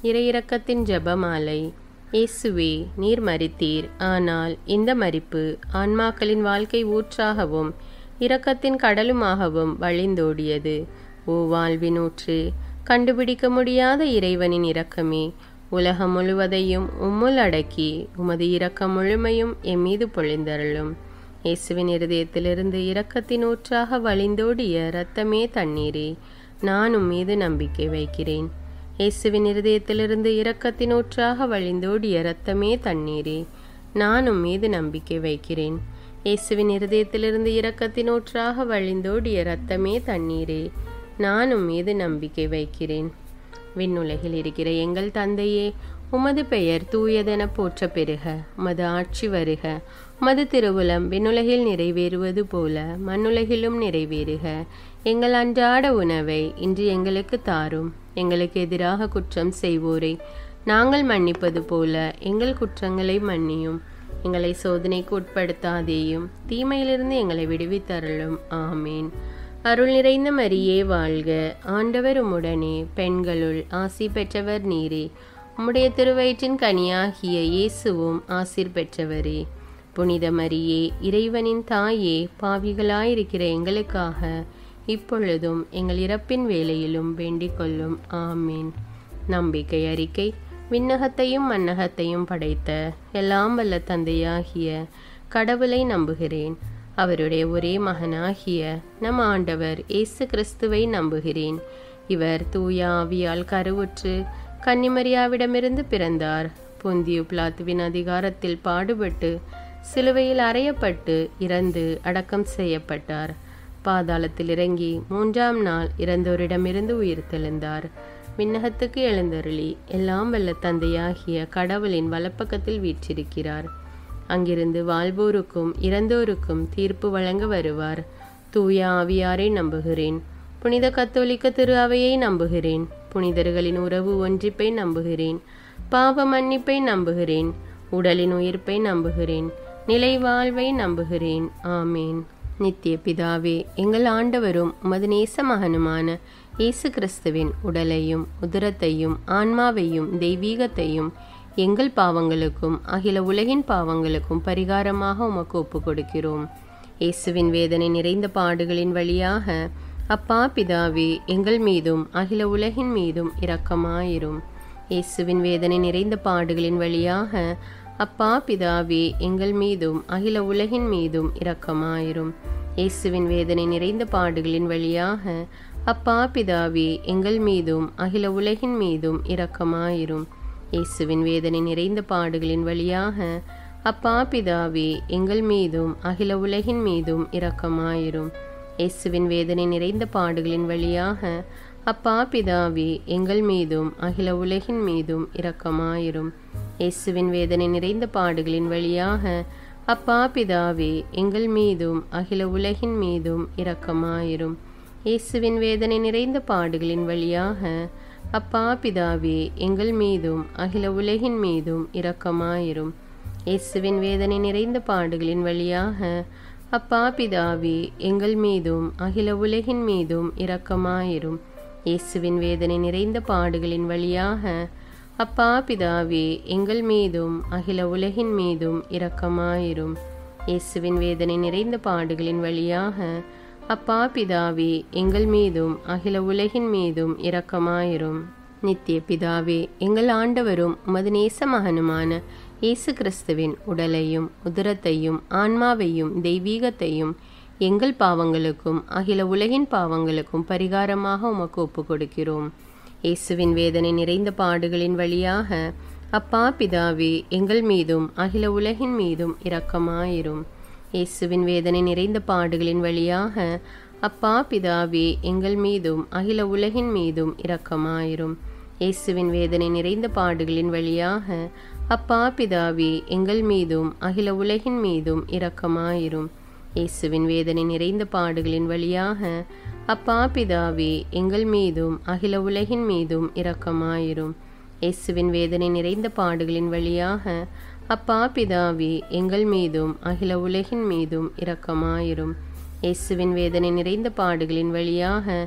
இறையிறக்கத்தின் ஜெபமாலை இயேசுவே நீர் மரித்தீர் ஆனால் இந்த மரிப்பு ஆன்மாக்களின் வாழ்க்கை ஊற்றாகவும் இரக்கத்தின் கடலுமாகவும் வழிந்தோடியது ஓ வாழ்வின் ஊற்று கண்டுபிடிக்க முடியாத இறைவனின் இரக்கமே உலகம் முழுவதையும் உம்முள் அடக்கி உமது இரக்கம் முழுமையும் எம் மீது பொழிந்தருளும் இயேசுவின் இருதயத்திலிருந்து இரக்கத்தின் ஊற்றாக வழிந்தோடிய இரத்தமே தண்ணீரே நான் உம் மீது நம்பிக்கை வைக்கிறேன் இயேசுவின் இருதயத்திலிருந்து இரக்கத்தின் ஊற்றாக வழிந்தோடிய இரத்தமே தண்ணீரே நான் உம் மீது நம்பிக்கை வைக்கிறேன் இயேசுவின் இருதயத்திலிருந்து இரக்கத்தின் ஊற்றாக வழிந்தோடிய இரத்தமே தண்ணீரே நான் உம் மீது நம்பிக்கை வைக்கிறேன் விண்ணுலகில் இருக்கிற எங்கள் தந்தையே உமது பெயர் தூயதென போற்ற பெறுக உமது ஆட்சி வருக உமது திருவுலம் விண்ணுலகில் நிறைவேறுவது போல மண்ணுலகிலும் நிறைவேறுக எங்கள் அன்றாட உணவை இன்று எங்களுக்கு தாரும் எங்களுக்கு எதிராக குற்றம் செய்வோரை நாங்கள் மன்னிப்பது போல எங்கள் குற்றங்களை மன்னியும் எங்களை சோதனைக்கு உட்படுத்தாதேயும் தீமையிலிருந்து எங்களை விடுவித்தருளும் ஆமேன் அருள் நிறைந்த மரியே வாழ்க ஆண்டவர் உம்முடனே பெண்களுள் ஆசி பெற்றவர் நீரே உம்முடைய திருவயிற்றின் கனியாகிய இயேசுவும் ஆசிர் பெற்றவரே புனித மரியே இறைவனின் தாயே பாவிகளாயிருக்கிற எங்களுக்காக இப்பொழுதும் எங்கள் இறப்பின் வேளையிலும் வேண்டிக் கொள்ளும் ஆமீன் நம்பிக்கை அறிக்கை விண்ணகத்தையும் மன்னகத்தையும் படைத்த எல்லாம் வல்ல தந்தையாகிய கடவுளை நம்புகிறேன் அவருடைய ஒரே மகனாகிய நம் ஆண்டவர் இயேசு கிறிஸ்துவை நம்புகிறேன் இவர் தூய ஆவியால் கருவுற்று கன்னிமரியாவிடமிருந்து பிறந்தார் பொந்தியு பிளாத்துவின் அதிகாரத்தில் பாடுபட்டு சிலுவையில் அறையப்பட்டு இறந்து அடக்கம் செய்யப்பட்டார் பாதாளத்தில் இறங்கி மூன்றாம் நாள் இறந்தோரிடமிருந்து உயிர் தெழுந்தார் விண்ணகத்துக்கு எழுந்தருளி எல்லாம் வல்ல தந்தையாகிய கடவுளின் வலப்பக்கத்தில் வீற்றிருக்கிறார் அங்கிருந்து வாழ்வோருக்கும் இறந்தோருக்கும் தீர்ப்பு வழங்க வருவார் தூய ஆவியாரை நம்புகிறேன் புனித கத்தோலிக்க திரு அவையை நம்புகிறேன் புனிதர்களின் உறவு ஒன்றிப்பை நம்புகிறேன் பாவ மன்னிப்பை நம்புகிறேன் உடலின் உயிர்ப்பை நம்புகிறேன் நிலை வாழ்வை நம்புகிறேன் ஆமேன் நித்திய பிதாவே எங்கள் ஆண்டவரும் உமது நேச மகனுமான இயேசு கிறிஸ்துவின் உடலையும் உதரத்தையும் ஆன்மாவையும் தெய்வீகத்தையும் எங்கள் பாவங்களுக்கும் அகில உலகின் பாவங்களுக்கும் பரிகாரமாக உமக்கு ஒப்புக் கொடுக்கிறோம் இயேசுவின் வேதனை நிறைந்த பாடுகளின் வழியாக அப்பா பிதாவே எங்கள் மீதும் அகில உலகின் மீதும் இரக்கமாயிரும் இயேசுவின் வேதனை நிறைந்த பாடுகளின் வழியாக அப்பா பிதாவே எங்கள் மீதும் அகில உலகின் மீதும் இரக்கமாயிரும் இயேசுவின் வேதனை நிறைந்த பாடுகளின் வழியாக அப்பா பிதாவே எங்கள் மீதும் அகில உலகின் மீதும் இரக்கமாயிரும் இயேசுவின் வேதனை நிறைந்த பாடுகளின் வழியாக அப்பா பிதாவே எங்கள் மீதும் அகில உலகின் மீதும் இரக்கமாயிரும் இயேசுவின் வேதனை நிறைந்த பாடுகளின் வழியாக அப்பா பிதாவே எங்கள் மீதும் அகில உலகின் மீதும் இரக்கமாயிரும் இயேசுவின் வேதனை நிறைந்த பாடுகளின் வழியாக அப்பா பிதாவே எங்கள் மீதும் அகில உலகின் மீதும் இரக்கமாயிரும் இயேசுவின் வேதனை நிறைந்த பாடுகளின் வழியாக அப்பா பிதாவே எங்கள் மீதும் அகில உலகின் மீதும் இரக்கமாயிரும் இயேசுவின் வேதனை நிறைந்த பாடுகளின் வழியாக அப்பா பிதாவே எங்கள் மீதும் அகில உலகின் மீதும் இரக்கமாயிரும் இயேசுவின் வேதனை நிறைந்த பாடுகளின் வழியாக அப்பா பிதாவே எங்கள் மீதும் அகில உலகின் மீதும் இரக்கமாயிரும் இயேசுவின் வேதனை நிறைந்த பாடுகளின் வழியாக அப்பா பிதாவே எங்கள் மீதும் அகில உலகின் மீதும் இரக்கமாயிரும் நித்திய பிதாவே எங்கள் ஆண்டவரும் உமது நேச மகனுமான இயேசு கிறிஸ்துவின் உடலையும் உதரத்தையும் ஆன்மாவையும் தெய்வீகத்தையும் எங்கள் பாவங்களுக்கும் அகில உலகின் பாவங்களுக்கும் பரிகாரமாக உமக்கு ஒப்புக் கொடுக்கிறோம் இயேசுவின் வேதனை நிறைந்த பாடுகளின் வழியாக அப்பா பிதாவே எங்கள் மீதும் அகில உலகின் மீதும் இரக்கமாயிரும் இயேசுவின் வேதனை நிறைந்த பாடுகளின் வழியாக அப்பா பிதாவே எங்கள் மீதும் அகில உலகின் மீதும் இரக்கமாயிரும் இயேசுவின் வேதனை நிறைந்த பாடுகளின் வழியாக அப்பா பிதாவே எங்கள் மீதும் அகில உலகின் மீதும் இரக்கமாயிரும் இயேசுவின் வேதனை நிறைந்த பாடுகளின் வழியாக அப்பா பிதாவே எங்கள் மீதும் அகில உலகின் மீதும் இரக்கமாயிரும் இயேசுவின் வேதனை நிறைந்த பாடுகளின் வழியாக அப்பா பிதாவே எங்கள் மீதும் அகில உலகின் மீதும் இரக்கமாயிரும் இயேசுவின் வேதனை நிறைந்த பாடுகளின் வழியாக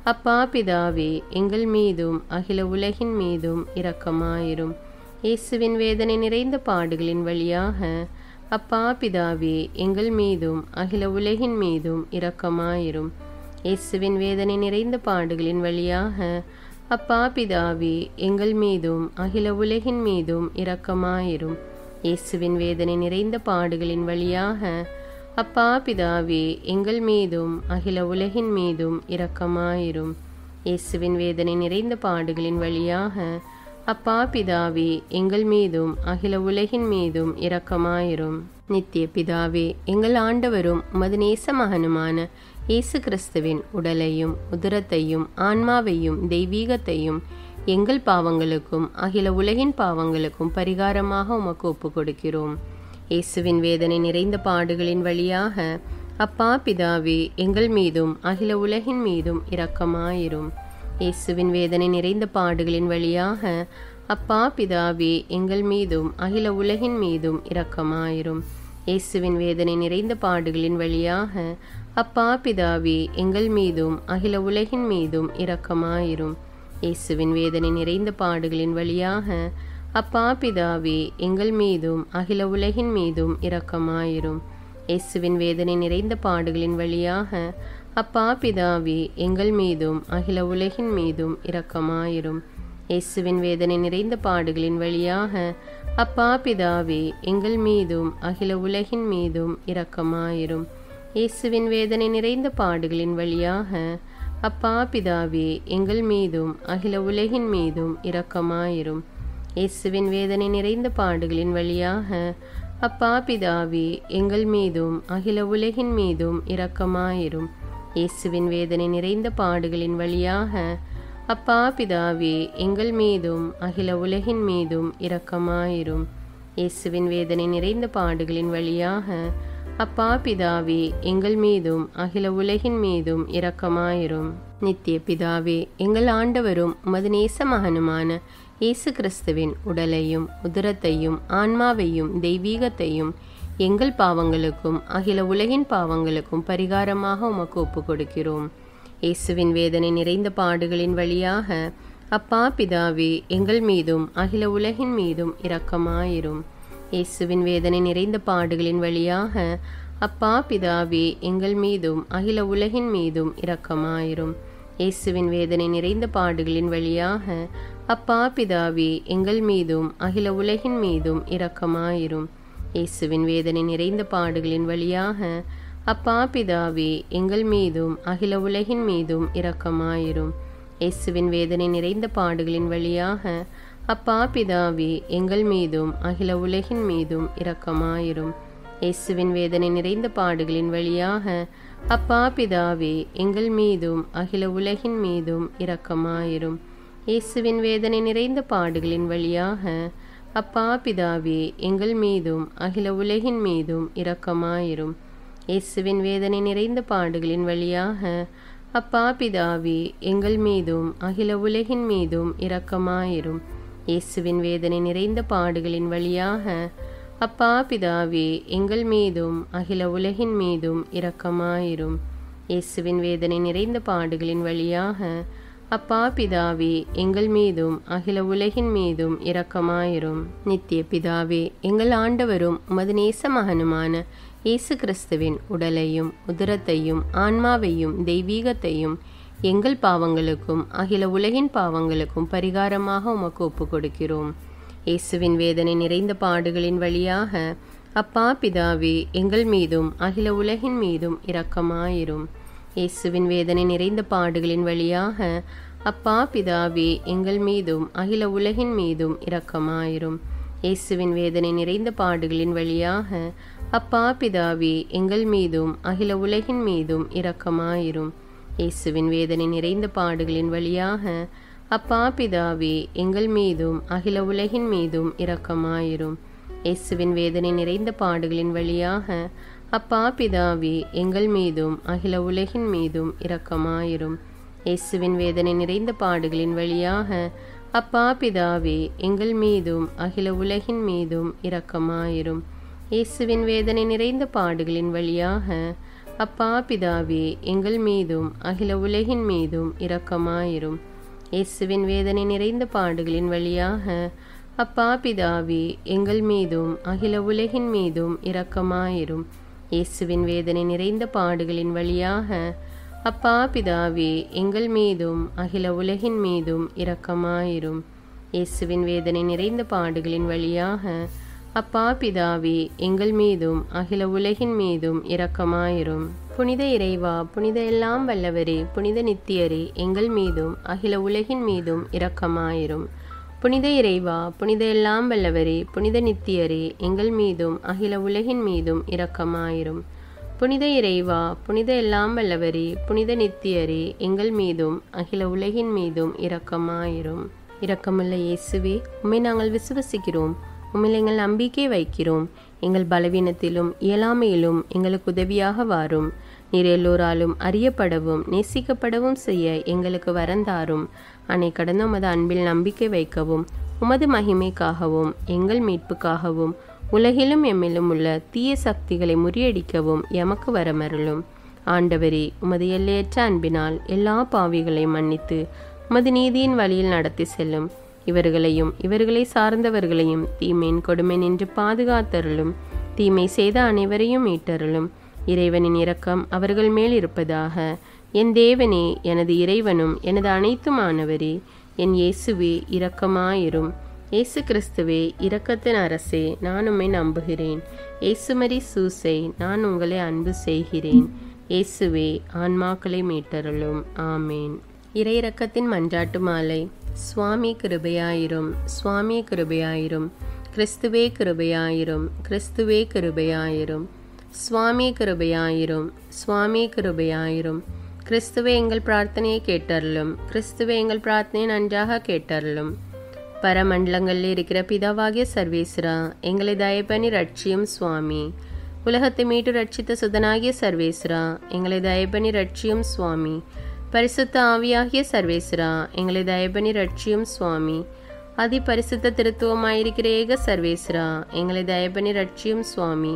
அப்பா பிதாவே எங்கள் மீதும் அகில உலகின் மீதும் இரக்கமாயிரும் இயேசுவின் வேதனை நிறைந்த பாடுகளின் வழியாக அப்பா பிதாவே எங்கள் மீதும் அகில உலகின் மீதும் இரக்கமாயிரும் இயேசுவின் வேதனை நிறைந்த பாடுகளின் வழியாக அப்பா பிதாவே எங்கள் மீதும் அகில உலகின் மீதும் இரக்கமாயிரும் இயேசுவின் வேதனை நிறைந்த பாடுகளின் வழியாக அப்பா பிதாவே எங்கள் மீதும் அகில உலகின் மீதும் இரக்கமாயிரும் இயேசுவின் வேதனை நிறைந்த பாடுகளின் வழியாக அப்பா பிதாவே எங்கள் மீதும் அகில உலகின் மீதும் இரக்கமாயிரும் நித்திய பிதாவே எங்கள் ஆண்டவரும் உமது நேச மகனுமான இயேசு கிறிஸ்துவின் உடலையும் உதரத்தையும் ஆன்மாவையும் தெய்வீகத்தையும் எங்கள் பாவங்களுக்கும் அகில உலகின் பாவங்களுக்கும் பரிகாரமாக உமக்கு ஒப்பு கொடுக்கிறோம் இயேசுவின் வேதனை நிறைந்த பாடுகளின் வழியாக அப்பா பிதாவே எங்கள் மீதும் அகில உலகின் மீதும் இரக்கமாயிரும் இயேசுவின் வேதனை நிறைந்த பாடுகளின் வழியாக அப்பா பிதாவே எங்கள் மீதும் அகில உலகின் மீதும் இரக்கமாயிரும் இயேசுவின் வேதனை நிறைந்த பாடுகளின் வழியாக அப்பா பிதாவே எங்கள் மீதும் அகில உலகின் மீதும் இரக்கமாயிரும் இயேசுவின் வேதனை நிறைந்த பாடுகளின் வழியாக அப்பா பிதாவே எங்கள் மீதும் அகில உலகின் மீதும் இரக்கமாயிரும் இயேசுவின் வேதனை நிறைந்த பாடுகளின் வழியாக அப்பா பிதாவே எங்கள் மீதும் அகில உலகின் மீதும் இரக்கமாயிரும் இயேசுவின் வேதனை நிறைந்த பாடுகளின் வழியாக அப்பா பிதாவே எங்கள் மீதும் அகில உலகின் மீதும் இரக்கமாயிரும் இயேசுவின் வேதனை நிறைந்த பாடுகளின் வழியாக அப்பா பிதாவே எங்கள் மீதும் அகில உலகின் மீதும் இரக்கமாயிரும் இயேசுவின் வேதனை நிறைந்த பாடுகளின் வழியாக அப்பா பிதாவே எங்கள் மீதும் அகில உலகின் மீதும் இரக்கமாயிரும் இயேசுவின் வேதனை நிறைந்த பாடுகளின் வழியாக அப்பா பிதாவே எங்கள் மீதும் அகில உலகின் மீதும் இரக்கமாயிரும் இயேசுவின் வேதனை நிறைந்த பாடுகளின் வழியாக அப்பா பிதாவே எங்கள் மீதும் அகில உலகின் மீதும் இரக்கமாயிரும் நித்திய பிதாவே எங்கள் ஆண்டவரும் உமது நேச மகனுமான இயேசு கிறிஸ்துவின் உடலையும் உதரத்தையும் ஆன்மாவையும் தெய்வீகத்தையும் எங்கள் பாவங்களுக்கும் அகில உலகின் பாவங்களுக்கும் பரிகாரமாக உமக்கு ஒப்பு கொடுக்கிறோம் இயேசுவின் வேதனை நிறைந்த பாடுகளின் வழியாக அப்பா பிதாவே எங்கள் மீதும் அகில உலகின் மீதும் இரக்கமாயிரும் இயேசுவின் வேதனை நிறைந்த பாடுகளின் வழியாக அப்பா பிதாவே எங்கள் மீதும் அகில உலகின் மீதும் இரக்கமாயிரும் இயேசுவின் வேதனை நிறைந்த பாடுகளின் வழியாக அப்பா பிதாவே எங்கள் மீதும் அகில உலகின் மீதும் இரக்கமாயிரும் இயேசுவின் வேதனை நிறைந்த பாடுகளின் வழியாக அப்பா பிதாவே எங்கள் மீதும் அகில உலகின் மீதும் இரக்கமாயிரும் இயேசுவின் வேதனை நிறைந்த பாடுகளின் வழியாக அப்பா பிதாவே எங்கள் மீதும் அகில உலகின் மீதும் இரக்கமாயிரும் இயேசுவின் வேதனை நிறைந்த பாடுகளின் வழியாக அப்பா பிதாவே எங்கள் மீதும் அகில உலகின் மீதும் இரக்கமாயிரும் இயேசுவின் வேதனை நிறைந்த பாடுகளின் வழியாக அப்பா பிதாவே எங்கள் மீதும் அகில உலகின் மீதும் இரக்கமாயிரும் இயேசுவின் வேதனை நிறைந்த பாடுகளின் வழியாக அப்பா பிதாவே எங்கள் மீதும் அகில உலகின் மீதும் இரக்கமாயிரும் இயேசுவின் வேதனை நிறைந்த பாடுகளின் வழியாக அப்பா பிதாவே எங்கள் மீதும் அகில உலகின் மீதும் இரக்கமாயிரும் இயேசுவின் வேதனை நிறைந்த பாடுகளின் வழியாக அப்பா பிதாவே எங்கள் மீதும் அகில உலகின் மீதும் இரக்கமாயிரும் நித்திய பிதாவே எங்கள் ஆண்டவரும் உமது நேச மகனுமான இயேசு கிறிஸ்துவின் உடலையும் உதரத்தையும் ஆன்மாவையும் தெய்வீகத்தையும் எங்கள் பாவங்களுக்கும் அகில உலகின் பாவங்களுக்கும் பரிகாரமாக உமக்கு ஒப்பு கொடுக்கிறோம் இயேசுவின் வேதனை நிறைந்த பாடுகளின் வழியாக அப்பா பிதாவே எங்கள் மீதும் அகில உலகின் மீதும் இரக்கமாயிரும் இயேசுவின் வேதனை நிறைந்த பாடுகளின் வழியாக அப்பா பிதாவே எங்கள் மீதும் அகில உலகின் மீதும் இரக்கமாயிரும் இயேசுவின் வேதனை நிறைந்த பாடுகளின் வழியாக அப்பா பிதாவே எங்கள் மீதும் அகில உலகின் மீதும் இரக்கமாயிரும் இயேசுவின் வேதனை நிறைந்த பாடுகளின் வழியாக அப்பா பிதாவே எங்கள் மீதும் அகில உலகின் மீதும் இரக்கமாயிரும் இயேசுவின் வேதனை நிறைந்த பாடுகளின் வழியாக அப்பா பிதாவே எங்கள் மீதும் அகில உலகின் மீதும் இரக்கமாயிரும் இயேசுவின் வேதனை நிறைந்த பாடுகளின் வழியாக அப்பா பிதாவே எங்கள் மீதும் அகில உலகின் மீதும் இரக்கமாயிரும் இயேசுவின் வேதனை நிறைந்த பாடுகளின் வழியாக அப்பா பிதாவே எங்கள் மீதும் அகில உலகின் மீதும் இரக்கமாயிரும் இயேசுவின் வேதனை நிறைந்த பாடுகளின் வழியாக அப்பா பிதாவே எங்கள் மீதும் அகில உலகின் மீதும் இரக்கமாயிரும் இயேசுவின் வேதனை நிறைந்த பாடுகளின் வழியாக அப்பா பிதாவே எங்கள் மீதும் அகில உலகின் மீதும் இரக்கமாயிரும் இயேசுவின் வேதனை நிறைந்த பாடுகளின் வழியாக அப்பா பிதாவே எங்கள் மீதும் அகில உலகின் மீதும் இரக்கமாயிரும் புனித இறைவா புனித எல்லாம் வல்லவரே புனித நித்தியரே எங்கள் மீதும் அகில உலகின் மீதும் இரக்கமாயிரும் புனித இறைவா புனித எல்லாம் வல்லவரே புனித நித்தியரே எங்கள் மீதும் அகில உலகின் மீதும் இரக்கமாயிரும் புனித இறைவா புனித எல்லாம் வல்லவரே புனித நித்தியரே எங்கள் மீதும் அகில உலகின் மீதும் இரக்கமாயிரும் இரக்கமுள்ள இயேசுவே உம்மை நாங்கள் விசுவசிக்கிறோம் உம்மில் எங்கள் நம்பிக்கை வைக்கிறோம் எங்கள் பலவீனத்திலும் இயலாமையிலும் எங்களுக்கு உதவியாக வாரும் நீர் எல்லோராலும் அறியப்படவும் நேசிக்கப்படவும் செய்ய எங்களுக்கு வரந்தாரும் அன்னை கடந்த உமது அன்பில் நம்பிக்கை வைக்கவும் உமது மகிமைக்காகவும் எங்கள் மீட்புக்காகவும் உலகிலும் எம்மிலும் உள்ள தீய சக்திகளை முறியடிக்கவும் எமக்கு வரமருளும் ஆண்டவரே உமது எல்லையற்ற அன்பினால் எல்லா பாவிகளையும் மன்னித்து உமது நீதியின் வழியில் நடத்தி செல்லும் இவர்களையும் இவர்களை சார்ந்தவர்களையும் தீமையின் கொடுமை நின்று பாதுகாத்தருளும் தீமை செய்த அனைவரையும் மீட்டருளும் இறைவனின் இரக்கம் அவர்கள் மேல் இருப்பதாக என் தேவனே எனது இறைவனும் எனது அனைத்துமானவரே என் இயேசுவே இரக்கமாயிரும் இயேசு கிறிஸ்துவே இரக்கத்தின் அரசே நான் உம்மை நம்புகிறேன் இயேசுமரி சூசை நான் உங்களை அன்பு செய்கிறேன் இயேசுவே ஆன்மாக்களை மீட்டருளும் ஆமேன் இறையிறக்கத்தின் மன்றாட்டு மாலை சுவாமி கிருபையாயிரும் சுவாமி கிருபையாயிரும் கிறிஸ்துவே கிருபையாயிரும் கிறிஸ்துவே கிருபையாயிரும் சுவாமி கிருபையாயிரும் சுவாமி கிருபையாயிரும் கிறிஸ்துவே எங்கள் பிரார்த்தனையை கேட்டருளும் கிறிஸ்துவே எங்கள் பிரார்த்தனையை நன்றாக கேட்டருளும் பரமண்டலங்களில் இருக்கிற பிதாவாகிய சர்வேஸ்வரா எங்களை தயபனி ரட்சியும் சுவாமி உலகத்தை மீட்டு ரட்சித்த சுதனாகிய சர்வேஸ்வரா எங்களை தயபனி ரட்சியும் சுவாமி பரிசுத்த ஆவியாகிய சர்வேஸ்வரா எங்களை தயபனி ரட்சியும் சுவாமி அதி பரிசுத்த திருத்துவமாயிருக்கிற ஏக சர்வேஸ்வரா எங்களை தயபனி ரட்சியும் சுவாமி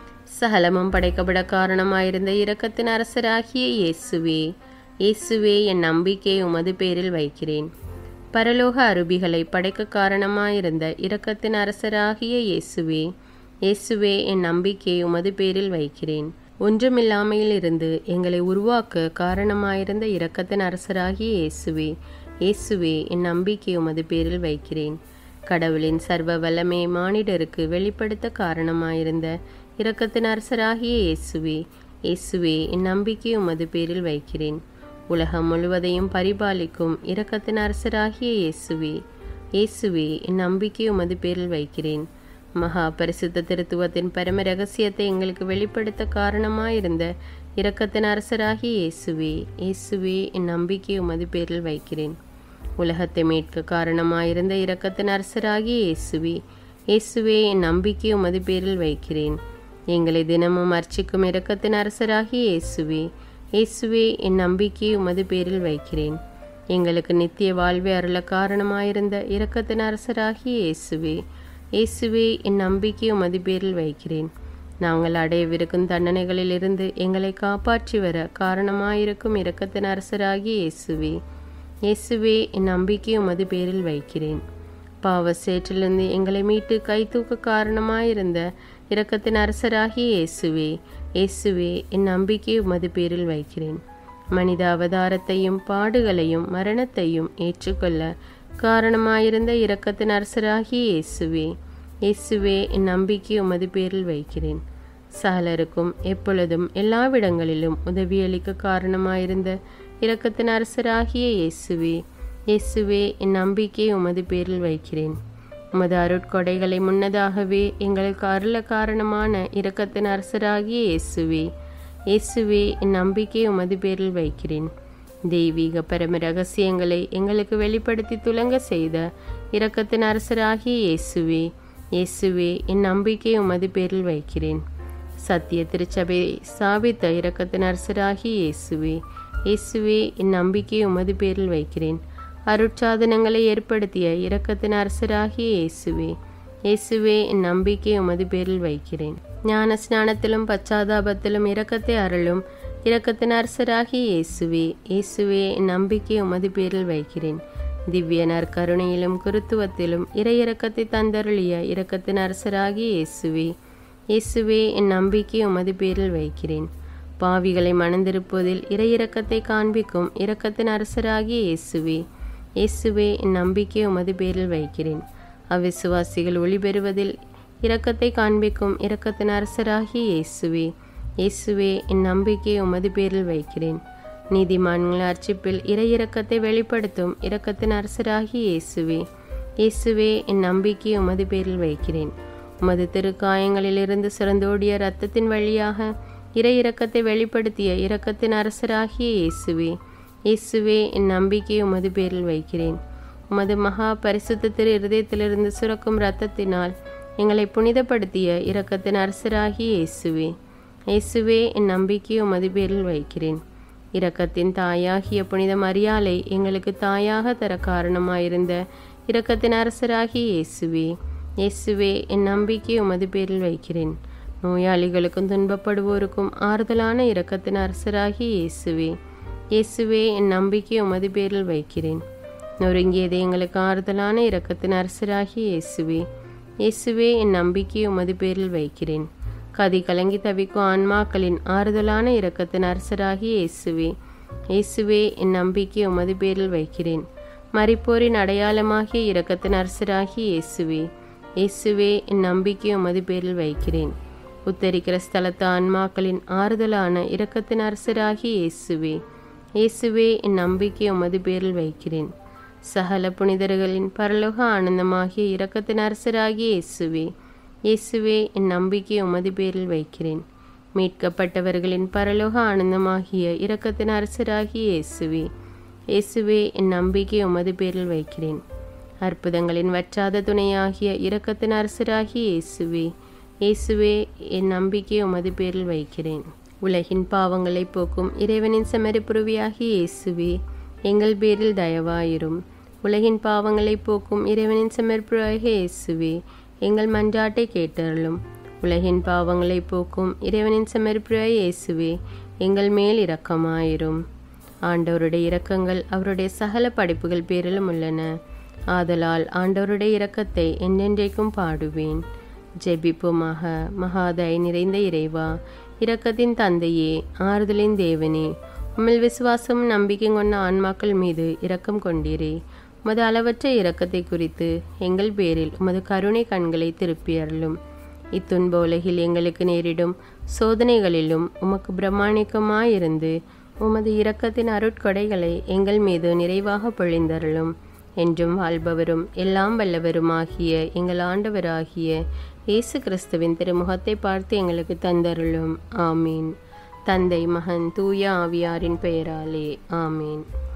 சகலமும் படைக்கப்பட காரணமாயிருந்த இரக்கத்தின் அரசராகிய இயேசுவே இயேசுவே என் நம்பிக்கை உமது பேரில் வைக்கிறேன் பரலோக அருபிகளை படைக்க காரணமாயிருந்த இரக்கத்தின் அரசராகிய இயேசுவே இயேசுவே என் நம்பிக்கை உமது பேரில் வைக்கிறேன் ஒன்றுமில்லாமையில் இருந்து எங்களை உருவாக்க காரணமாயிருந்த இரக்கத்தின் அரசராகிய இயேசுவே இயேசுவே என் நம்பிக்கை உமது பேரில் வைக்கிறேன் கடவுளின் சர்வ வல்லமை மானிடருக்கு வெளிப்படுத்த காரணமாயிருந்த இரக்கத்தின் அரசராகிய இயேசுவே இயேசுவே என் நம்பிக்கை உமது பேரில் வைக்கிறேன் உலகம் முழுவதையும் பரிபாலிக்கும் இரக்கத்தின் அரசராகிய இயேசுவே இயேசுவே என் நம்பிக்கை உமது பேரில் வைக்கிறேன் மகா பரிசுத்த திருத்துவத்தின் பரம ரகசியத்தை எங்களுக்கு வெளிப்படுத்த காரணமாயிருந்த இரக்கத்தின் அரசராகிய இயேசுவே இயேசுவே என் நம்பிக்கை உமது பேரில் வைக்கிறேன் உலகத்தை மீட்க காரணமாயிருந்த இரக்கத்தின் அரசராகிய இயேசுவே இயேசுவே என் நம்பிக்கை உமது பேரில் வைக்கிறேன் எங்களை தினமும் அர்ச்சிக்கும் இரக்கத்தின் அரசராகிய இயேசுவே இயேசுவே என் நம்பிக்கையை உமது பேரில் வைக்கிறேன் எங்களுக்கு நித்திய வாழ்வை அருள காரணமாயிருந்த இரக்கத்தின் அரசராகிய இயேசுவே இயேசுவே என் நம்பிக்கை உமது பேரில் வைக்கிறேன் நாங்கள் அடையவிருக்கும் தண்டனைகளிலிருந்து எங்களை காப்பாற்றி வர காரணமாயிருக்கும் இரக்கத்தின் அரசராகிய இயேசுவே இயேசுவே என் நம்பிக்கை உமது பேரில் வைக்கிறேன் பாவ சேற்றிலிருந்து எங்களை மீட்டு கை தூக்க காரணமாயிருந்த இரக்கத்தின் அரசராகிய இயேசுவே இயேசுவே என் நம்பிக்கை உமது பேரில் வைக்கிறேன் மனித அவதாரத்தையும் பாடுகளையும் மரணத்தையும் ஏற்றுக்கொள்ள காரணமாயிருந்த இரக்கத்தின் அரசராகிய இயேசுவே இயேசுவே என் நம்பிக்கை உமது பேரில் வைக்கிறேன் சகலருக்கும் எப்பொழுதும் எல்லாவிடங்களிலும் உதவியளிக்க காரணமாயிருந்த இரக்கத்தின் அரசராகிய இயேசுவே இயேசுவே என் நம்பிக்கை உமது பேரில் வைக்கிறேன் உமது அருட்கொடைகளை முன்னதாகவே எங்களுக்கு அருள காரணமான இரக்கத்தின் அரசராகிய இயேசுவே இயேசுவே என் நம்பிக்கை உமது பேரில் வைக்கிறேன் தெய்வீக பரம ரகசியங்களை எங்களுக்கு வெளிப்படுத்தி துலங்க செய்த இரக்கத்தின் அரசராகிய இயேசுவே இயேசுவே என் நம்பிக்கை உமது பேரில் வைக்கிறேன் சத்திய திருச்சபை சாபித்த இரக்கத்தின் அரசராகிய இயேசுவே இயேசுவே என் நம்பிக்கை உமது பேரில் வைக்கிறேன் அருட்சாதனங்களை ஏற்படுத்திய இரக்கத்தின் அரசராகிய இயேசுவே இயேசுவே என் நம்பிக்கை உமது பேரில் வைக்கிறேன் ஞான ஸ்நானத்திலும் பச்சாதாபத்திலும் இரக்கத்தை அருளும் இரக்கத்தின் அரசராகிய இயேசுவே இயேசுவே என் நம்பிக்கை உமது பேரில் வைக்கிறேன் திவ்ய நற்கருணையிலும் குருத்துவத்திலும் இறையிறக்கத்தை தந்தருளிய இரக்கத்தின் அரசராகிய இயேசுவே இயேசுவே என் நம்பிக்கை உமது பேரில் வைக்கிறேன் பாவிகளை மணந்திருப்பதில் இறையிறக்கத்தை காண்பிக்கும் இரக்கத்தின் அரசராகிய இயேசுவே இயேசுவே என் நம்பிக்கை உமது பேரில் வைக்கிறேன் அவிசுவாசிகள் ஒளி பெறுவதில் இரக்கத்தை காண்பிக்கும் இரக்கத்தின் அரசராகிய இயேசுவே இயேசுவே என் நம்பிக்கை உமது பேரில் வைக்கிறேன் நீதிமான்கள் அர்ச்சிப்பில் இறையிறக்கத்தை வெளிப்படுத்தும் இரக்கத்தின் அரசராகிய இயேசுவே இயேசுவே என் நம்பிக்கை உமது பேரில் வைக்கிறேன் உமது திருக்காயங்களிலிருந்து சிறந்தோடிய இரத்தத்தின் வழியாக இறை இரக்கத்தை வெளிப்படுத்திய இரக்கத்தின் அரசராகிய இயேசுவே இயேசுவே என் நம்பிக்கை உமது பேரில் வைக்கிறேன் உமது மகா பரிசுத்த திரு இருதயத்திலிருந்து சுரக்கும் இரத்தத்தினால் எங்களை புனிதப்படுத்திய இரக்கத்தின் அரசராகிய இயேசுவே இயேசுவே என் நம்பிக்கை உமது பேரில் வைக்கிறேன் இரக்கத்தின் தாயாகிய புனித மரியாலை எங்களுக்கு தாயாக தர காரணமாயிருந்த இரக்கத்தின் அரசராகிய இயேசுவே இயேசுவே என் நம்பிக்கை உமது பேரில் வைக்கிறேன் நோயாளிகளுக்கும் துன்பப்படுவோருக்கும் ஆறுதலான இரக்கத்தின் அரசராகிய இயேசுவே இயேசுவே என் நம்பிக்கை உமது பேரில் வைக்கிறேன் நொறுங்கியது எங்களுக்கு ஆறுதலான இரக்கத்தின் அரசராகிய இயேசுவே இயேசுவே என் நம்பிக்கை உமது பேரில் வைக்கிறேன் கதி கலங்கி தவிக்கும் ஆன்மாக்களின் ஆறுதலான இரக்கத்தின் அரசராகிய இயேசுவே இயேசுவே என் நம்பிக்கை உமது பேரில் வைக்கிறேன் மறிப்போரின் அடையாளமாகிய இரக்கத்தின் அரசராகிய இயேசுவே இயேசுவே என் நம்பிக்கை உமது பேரில் வைக்கிறேன் உத்தரிக்கிற ஸ்தலத்து ஆன்மாக்களின் ஆறுதலான இரக்கத்தின் அரசராகிய இயேசுவே இயேசுவே என் நம்பிக்கை உமது பேரில் வைக்கிறேன் சகல புனிதர்களின் பரலோக ஆனந்தமாகிய இரக்கத்தின் அரசராகிய இயேசுவே இயேசுவே என் நம்பிக்கை உமது பேரில் வைக்கிறேன் மீட்கப்பட்டவர்களின் பரலோக ஆனந்தமாகிய இரக்கத்தின் அரசராகிய இயேசுவே இயேசுவே என் நம்பிக்கை உமது பேரில் வைக்கிறேன் அற்புதங்களின் வற்றாத துணையாகிய இரக்கத்தின் அரசராகிய இயேசுவே இயேசுவே என் நம்பிக்கை உமது பேரில் வைக்கிறேன் உலகின் பாவங்களை போக்கும் இறைவனின் செமரிப்புருவியாகிய இயேசுவே எங்கள் பேரில் தயவாயிரும் உலகின் பாவங்களை போக்கும் இறைவனின் செமரிப்புருவாகிய இயேசுவே எங்கள் மன்றாட்டை கேட்டருளும் உலகின் பாவங்களை போக்கும் இறைவனின் செமரிப்புராய் இயேசுவே எங்கள் மேல் இரக்கமாயிரும் ஆண்டவருடைய இரக்கங்கள் அவருடைய சகல படைப்புகள் பேரிலும் உள்ளன ஆதலால் ஆண்டவருடைய இரக்கத்தை என்றென்றைக்கும் பாடுவேன் ஜெபிப்புமாக மகாதய நிறைந்த இறைவா இரக்கத்தின் தந்தையே ஆறுதலின் தேவனே உம்மில் விசுவாசம் நம்பிக்கை கொண்ட ஆன்மாக்கள் மீது இரக்கம் கொண்டீரே உமது அளவற்ற இரக்கத்தை குறித்து எங்கள் பேரில் உமது கருணை கண்களை திருப்பி அருளும் இத்துன்ப உலகில் எங்களுக்கு நேரிடும் சோதனைகளிலும் உமக்கு பிரமாணிக்கமாயிருந்து உமது இரக்கத்தின் அருட்கொடைகளை எங்கள் மீது நிறைவாக பொழிந்தருளும் என்றும் வாழ்பவரும் எல்லாம் வல்லவருமாகிய எங்கள் ஆண்டவராகிய இயேசு கிறிஸ்துவின் திருமுகத்தை பார்த்து எங்களுக்கு தந்தருளும் ஆமீன் தந்தை மகன் தூய ஆவியாரின் பெயராலே ஆமீன்